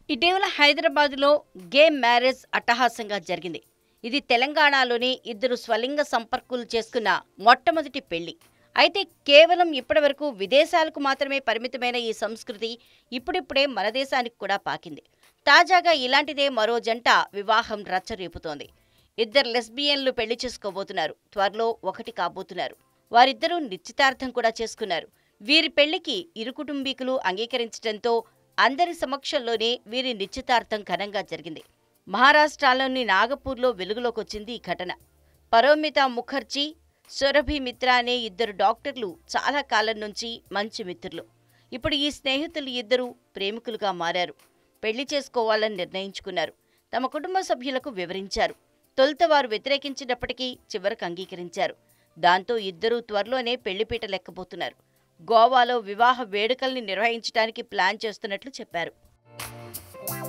ఇటీవల హైదరాబాద్లో గే మ్యారేజ్ అట్టహాసంగా జరిగింది ఇది తెలంగాణలోని ఇద్దరు స్వలింగ సంపర్కులు చేసుకున్న మొట్టమొదటి పెళ్లి అయితే కేవలం ఇప్పటివరకు విదేశాలకు మాత్రమే పరిమితమైన ఈ సంస్కృతి ఇప్పుడిప్పుడే మన దేశానికి కూడా పాకింది తాజాగా ఇలాంటిదే మరో జంట వివాహం రచ్చరేపుతోంది ఇద్దరు లెస్బియన్లు పెళ్లి చేసుకోబోతున్నారు త్వరలో ఒకటి కాబోతున్నారు వారిద్దరూ నిశ్చితార్థం కూడా చేసుకున్నారు వీరి పెళ్లికి ఇరు కుటుంబీకులు అంగీకరించడంతో అందరి సమక్షంలోనే వీరి నిశ్చితార్థం ఘనంగా జరిగింది మహారాష్ట్రలోని నాగపూర్లో వెలుగులోకొచ్చింది ఈ ఘటన పరోమిత ముఖర్జీ సురభి మిత్ర అనే ఇద్దరు డాక్టర్లు చాలా కాలం నుంచి మంచి మిత్రులు ఇప్పుడు ఈ స్నేహితులు ఇద్దరు ప్రేమికులుగా మారారు పెళ్లి చేసుకోవాలని నిర్ణయించుకున్నారు తమ కుటుంబ సభ్యులకు వివరించారు తొలుత వారు వ్యతిరేకించినప్పటికీ చివరకు అంగీకరించారు దాంతో ఇద్దరూ త్వరలోనే పెళ్లిపీట లెక్కబోతున్నారు గోవాలో వివాహ వేడుకల్ని నిర్వహించడానికి ప్లాన్ చేస్తున్నట్లు చెప్పారు